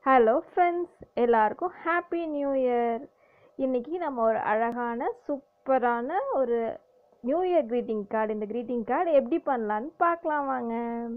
hello friends எல்லாருக்கும் happy new year இன்னைக்கு நம்ம ஒரு அழகான சூப்பரான ஒரு நியூ இயர் greeting கார்டு இந்த greeting கார்டு எப்படி பண்ணலான்னு பார்க்கலாம் வாங்க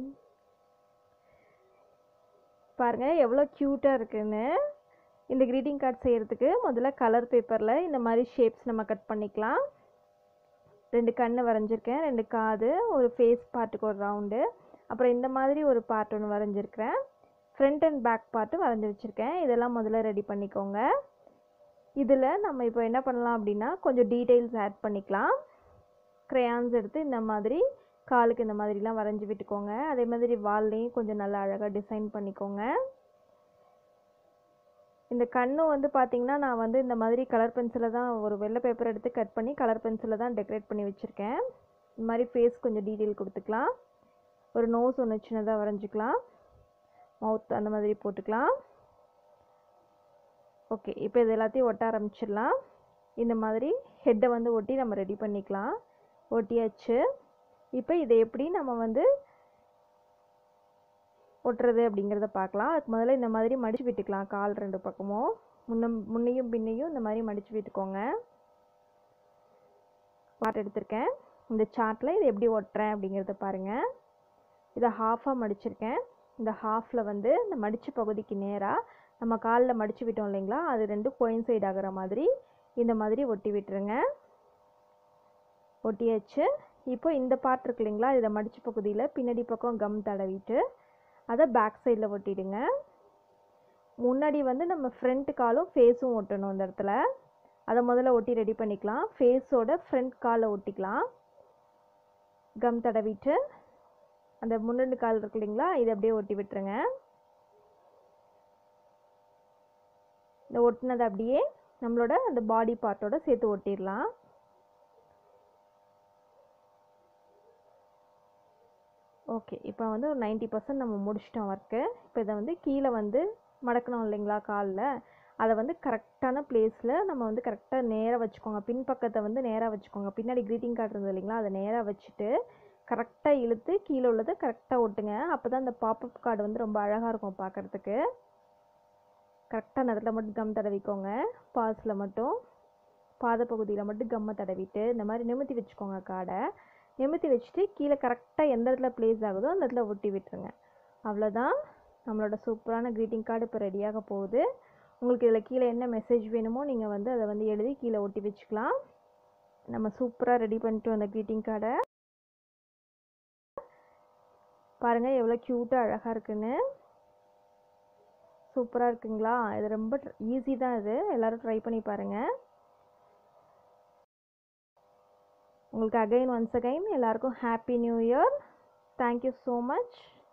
பாருங்க எவ்வளோ க்யூட்டாக இருக்குன்னு இந்த greeting கார்டு செய்கிறதுக்கு முதல்ல கலர் பேப்பரில் இந்த மாதிரி ஷேப்ஸ் நம்ம கட் பண்ணிக்கலாம் ரெண்டு கண்ணு வரைஞ்சிருக்கேன் ரெண்டு காது ஒரு ஃபேஸ் பார்ட்டுக்கு ஒரு ரவுண்டு அப்புறம் இந்த மாதிரி ஒரு பார்ட் ஒன்று வரைஞ்சிருக்கிறேன் ஃப்ரண்ட் அண்ட் பேக் பார்ட்டு வரைஞ்சி வச்சுருக்கேன் இதெல்லாம் முதல்ல ரெடி பண்ணிக்கோங்க இதில் நம்ம இப்போ என்ன பண்ணலாம் அப்படின்னா கொஞ்சம் டீட்டெயில்ஸ் ஆட் பண்ணிக்கலாம் க்ரையான்ஸ் எடுத்து இந்த மாதிரி காலுக்கு இந்த மாதிரிலாம் வரைஞ்சி விட்டுக்கோங்க அதே மாதிரி வால்லையும் கொஞ்சம் நல்லா அழகாக டிசைன் பண்ணிக்கோங்க இந்த கண்ணும் வந்து பார்த்திங்கன்னா நான் வந்து இந்த மாதிரி கலர் பென்சிலில் தான் ஒரு வெள்ளை பேப்பர் எடுத்து கட் பண்ணி கலர் பென்சிலில் தான் டெக்கரேட் பண்ணி வச்சுருக்கேன் இந்த மாதிரி ஃபேஸ் கொஞ்சம் டீட்டெயில் கொடுத்துக்கலாம் ஒரு நோஸ் ஒன்று சின்னதாக வரைஞ்சிக்கலாம் மவுத் அந்த மாதிரி போட்டுக்கலாம் ஓகே இப்போ இது எல்லாத்தையும் ஒட்ட ஆரம்பிச்சிடலாம் இந்த மாதிரி ஹெட்டை வந்து ஒட்டி நம்ம ரெடி பண்ணிக்கலாம் ஒட்டியாச்சு இப்போ இதை எப்படி நம்ம வந்து ஒட்டுறது அப்படிங்கிறத பார்க்கலாம் அதுக்கு முதல்ல இந்த மாதிரி மடித்து விட்டுக்கலாம் கால் ரெண்டு பக்கமும் முன்ன முன்னையும் பின்னையும் இந்த மாதிரி மடித்து விட்டுக்கோங்க சார்ட் எடுத்திருக்கேன் இந்த சார்ட்டில் இதை எப்படி ஒட்டுறேன் அப்படிங்கிறத பாருங்கள் இதை ஹாஃபாக மடிச்சிருக்கேன் இந்த ஹாஃபில் வந்து இந்த மடித்த பகுதிக்கு நேராக நம்ம காலில் மடித்து விட்டோம் இல்லைங்களா அது ரெண்டும் கோயின்சைட் ஆகிற மாதிரி இந்த மாதிரி ஒட்டி விட்டுருங்க ஒட்டியாச்சு இப்போ இந்த பார்ட் இருக்கு இல்லைங்களா இதில் மடித்த பகுதியில் பின்னாடி பக்கம் கம் தடவிட்டு அதை பேக் சைடில் ஒட்டிடுங்க முன்னாடி வந்து நம்ம ஃப்ரண்ட் காலும் ஃபேஸும் ஒட்டணும் இந்த இடத்துல அதை முதல்ல ஒட்டி ரெடி பண்ணிக்கலாம் ஃபேஸோட ஃப்ரண்ட் காலை ஒட்டிக்கலாம் கம் தடவிட்டு அந்த முன்னெண்டு கால் இருக்கு இல்லைங்களா இதை அப்படியே ஒட்டி விட்டுருங்க இந்த ஒட்டினதை அப்படியே நம்மளோட அந்த பாடி பார்ட்டோட சேர்த்து ஒட்டிடலாம் ஓகே இப்போ வந்து ஒரு நைன்ட்டி பர்சன்ட் நம்ம முடிச்சிட்டோம் ஒர்க்கு இப்போ இதை வந்து கீழே வந்து மடக்கணும் இல்லைங்களா காலில் அதை வந்து கரெக்டான பிளேஸில் நம்ம வந்து கரெக்டாக நேராக வச்சுக்கோங்க பின்பக்கத்தை வந்து நேராக வச்சுக்கோங்க பின்னாடி க்ரீட்டிங் கார்டு இருந்தது இல்லைங்களா அதை நேராக வச்சுட்டு கரெக்டாக இழுத்து கீழே உள்ளதை கரெக்டாக ஒட்டுங்க அப்போ தான் அந்த பாப்அப் கார்டு வந்து ரொம்ப அழகாக இருக்கும் பார்க்குறதுக்கு கரெக்டாக அந்த இடத்துல மட்டும் கம் தடவிக்கோங்க பாஸில் மட்டும் பாத பகுதியில் மட்டும் கம்மை தடவிட்டு இந்த மாதிரி நிமித்தி வச்சுக்கோங்க கார்டை நிமித்தி வச்சுட்டு கீழே கரெக்டாக எந்த இடத்துல ப்ளேஸ் ஆகுதோ அந்த இடத்துல ஒட்டி விட்டுருங்க அவ்வளோதான் நம்மளோட சூப்பரான க்ரீட்டிங் கார்டு இப்போ ரெடியாக போகுது உங்களுக்கு இதில் கீழே என்ன மெசேஜ் வேணுமோ நீங்கள் வந்து அதை வந்து எழுதி கீழே ஒட்டி வச்சுக்கலாம் நம்ம சூப்பராக ரெடி பண்ணிட்டு வந்த க்ரீட்டிங் கார்டை பாருங்கள் எவ்வளோ க்யூட்டாக அழகாக இருக்குன்னு சூப்பராக இருக்குங்களா இது ரொம்ப ஈஸி தான் இது எல்லோரும் ட்ரை பண்ணி பாருங்கள் உங்களுக்கு அகைன் ஒன்ஸ் அகைன் எல்லாருக்கும் happy new year thank you so much